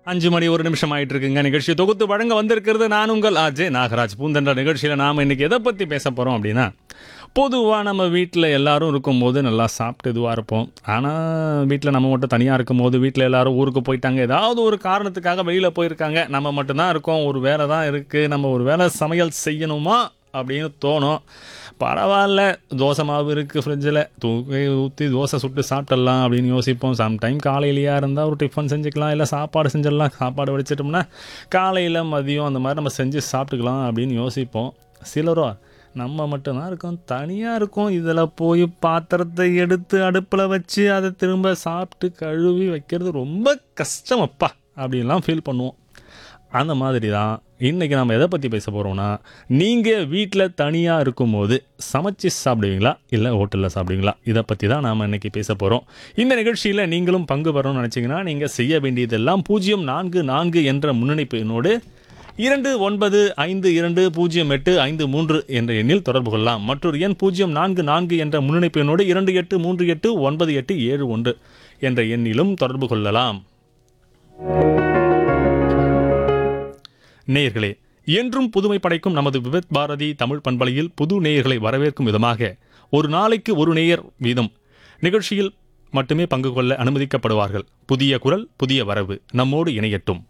அஞ்சு மணி ஒரு நிமிஷம் ஆயிட்டு இருக்குங்க நிகழ்ச்சி தொகுத்து வழங்க வந்திருக்கிறது நான் உங்கள் ஆஜே நாகராஜ் பூந்தென்ற நிகழ்ச்சியில் நாம் இன்னைக்கு எதை பற்றி பேச போகிறோம் அப்படின்னா பொதுவாக நம்ம வீட்டில் எல்லாரும் இருக்கும்போது நல்லா சாப்பிட்டு இதுவாக இருப்போம் ஆனால் வீட்டில் நம்ம மட்டும் தனியாக இருக்கும்போது வீட்டில் எல்லாரும் ஊருக்கு போயிட்டாங்க ஏதாவது ஒரு காரணத்துக்காக வெளியில் போயிருக்காங்க நம்ம மட்டும்தான் இருக்கோம் ஒரு வேலை தான் இருக்குது நம்ம ஒரு வேலை சமையல் செய்யணுமா அப்படின்னு தோணும் பரவாயில்ல தோசை மாவு இருக்குது ஃப்ரிட்ஜில் தூக்கி ஊற்றி தோசை சுட்டு சாப்பிட்டுடலாம் அப்படின்னு யோசிப்போம் சம்டைம் காலையிலையா இருந்தால் ஒரு டிஃபன் செஞ்சுக்கலாம் இல்லை சாப்பாடு செஞ்சிடலாம் சாப்பாடு வடிச்சிட்டோம்னா காலையில் மதியம் அந்த மாதிரி நம்ம செஞ்சு சாப்பிட்டுக்கலாம் அப்படின்னு யோசிப்போம் சிலரோ நம்ம மட்டும்தான் இருக்கோம் தனியாக இருக்கோம் இதில் போய் பாத்திரத்தை எடுத்து அடுப்பில் வச்சு அதை திரும்ப சாப்பிட்டு கழுவி வைக்கிறது ரொம்ப கஷ்டம் அப்பா அப்படின்லாம் ஃபீல் பண்ணுவோம் அந்த மாதிரி தான் இன்றைக்கி நம்ம எதை பற்றி பேச போகிறோம்னா நீங்கள் வீட்டில் தனியாக இருக்கும்போது சமைச்சு சாப்பிடுவீங்களா இல்லை ஹோட்டலில் சாப்பிடுவீங்களா இதை பற்றி தான் நாம் இன்றைக்கி பேச போகிறோம் இந்த நிகழ்ச்சியில் நீங்களும் பங்கு பெறணும்னு நினச்சிங்கன்னா நீங்கள் செய்ய வேண்டியதெல்லாம் பூஜ்ஜியம் நான்கு நான்கு என்ற முன்னணிப்பு எண்ணோடு இரண்டு ஒன்பது ஐந்து இரண்டு பூஜ்ஜியம் எட்டு ஐந்து மூன்று என்ற எண்ணில் தொடர்பு கொள்ளலாம் மற்றொரு எண் பூஜ்ஜியம் நான்கு நான்கு என்ற முன்னணிப்பு எண்ணோடு இரண்டு எட்டு மூன்று எட்டு ஒன்பது எட்டு ஏழு ஒன்று என்ற எண்ணிலும் தொடர்பு கொள்ளலாம் நேயர்களே என்றும் புதுமை படைக்கும் நமது விபத் பாரதி தமிழ் பண்பலையில் புது நேயர்களை வரவேற்கும் விதமாக ஒரு நாளைக்கு ஒரு நேயர் வீதம் நிகழ்ச்சியில் மட்டுமே பங்கு கொள்ள அனுமதிக்கப்படுவார்கள் புதிய குரல் புதிய வரவு நம்மோடு இணையட்டும்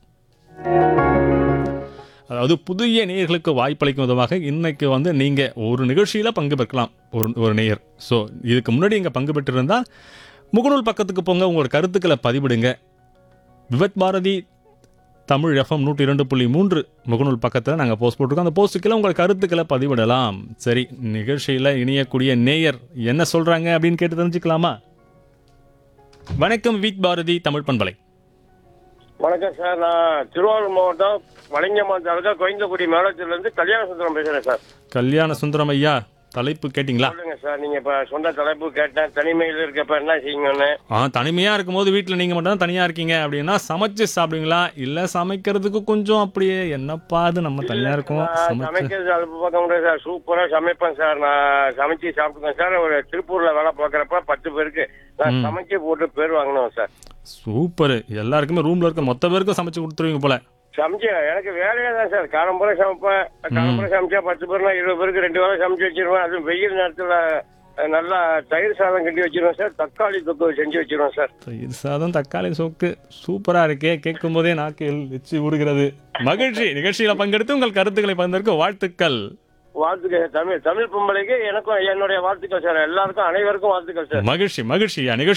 அதாவது புதிய நேயர்களுக்கு வாய்ப்பளிக்கும் விதமாக இன்னைக்கு வந்து நீங்கள் ஒரு நிகழ்ச்சியில் பங்கு பெறலாம் ஒரு ஒரு நேயர் ஸோ இதுக்கு முன்னாடி இங்கே பங்கு பெற்றிருந்தால் முகநூல் பக்கத்துக்கு போங்க உங்களோட கருத்துக்களை பதிவிடுங்க விபத் பாரதி தமிழ் எஃப்எம் நூற்றி இரண்டு புள்ளி மூன்று முகநூல் பக்கத்தில் நாங்கள் போஸ்ட் போட்டிருக்கோம் அந்த போஸ்ட்டுக்கெல்லாம் உங்கள் கருத்துக்களை பதிவிடலாம் சரி நிகழ்ச்சியில் இணையக்கூடிய நேயர் என்ன சொல்கிறாங்க அப்படின்னு கேட்டு தெரிஞ்சுக்கலாமா வணக்கம் வித் பாரதி தமிழ் பண்பலை வணக்கம் சார் நான் திருவாரூர் மாவட்டம் வலிங்கம்மான் தாலுக்கா கோயந்தக்குடி மேலத்திலிருந்து கல்யாண சுந்தரம் பேசுறேன் சார் கல்யாண சுந்தரம் ஐயா தலைப்பு கேட்டிங்களா சொல்லுங்க சார் நீங்க இப்ப சொந்த தலைப்பு கேட்டேன் தனிமையில் இருக்கப்ப என்ன செய்யுங்கன்னு ஆ தனிமையாக இருக்கும்போது வீட்டில் நீங்கள் மட்டும் தான் தனியாக இருக்கீங்க அப்படின்னா சமைச்சு சாப்பிடுவீங்களா இல்லை சமைக்கிறதுக்கு கொஞ்சம் அப்படியே என்னப்பா அது நம்ம தனியாக இருக்கோம் நான் சமைச்சு சமைக்கிறது அலுப்பு பார்க்க முடியாது சார் சூப்பரா சமைப்பேன் சார் நான் சமைச்சு சாப்பிட்டுக்கேன் சார் ஒரு திருப்பூர்ல வேலை பார்க்கறப்ப பத்து பேருக்கு நான் சமைச்சு போட்டு பேர் வாங்கினோம் சார் சூப்பர் எல்லாருக்குமே ரூமில் இருக்க மொத்த பேருக்கும் சமைச்சு கொடுத்துருவீங்க போல சமைச்சு எனக்கு வேலையே தான் சார் காலம்புரை சமைப்பேன் காலம்புரை சமைச்சா பத்து பேர்னா இருபது பேருக்கு ரெண்டு வேலை சமைச்சு வச்சிருவேன் அதுவும் வெயில் நேரத்துல அஹ், நல்லா தயிர் சாதம் கட்டி வச்சிருவேன் சார் தக்காளி தொக்கு செஞ்சு வச்சிருவேன் சார் தயிர் சாதம் தக்காளி சோக்கு சூப்பரா இருக்கே கேட்கும் போதே நாக்கு எச்சு ஊறுகிறது மகிழ்ச்சி நிகழ்ச்சியில் பங்கெடுத்து உங்கள் கருத்துக்களை பகிர்ந்ததற்கு வாழ்த்துக்கள் வாழ்த்துக்கள் தமிழ் தமிழ் பொம்பளைக்கு எனக்கும் என்னுடைய வாழ்த்துக்கள் சார் எல்லாருக்கும் அனைவருக்கும் வாழ்த்துக்கள் சார் மகிழ்ச்சி மகிழ்ச்சி நிகழ்ச்சி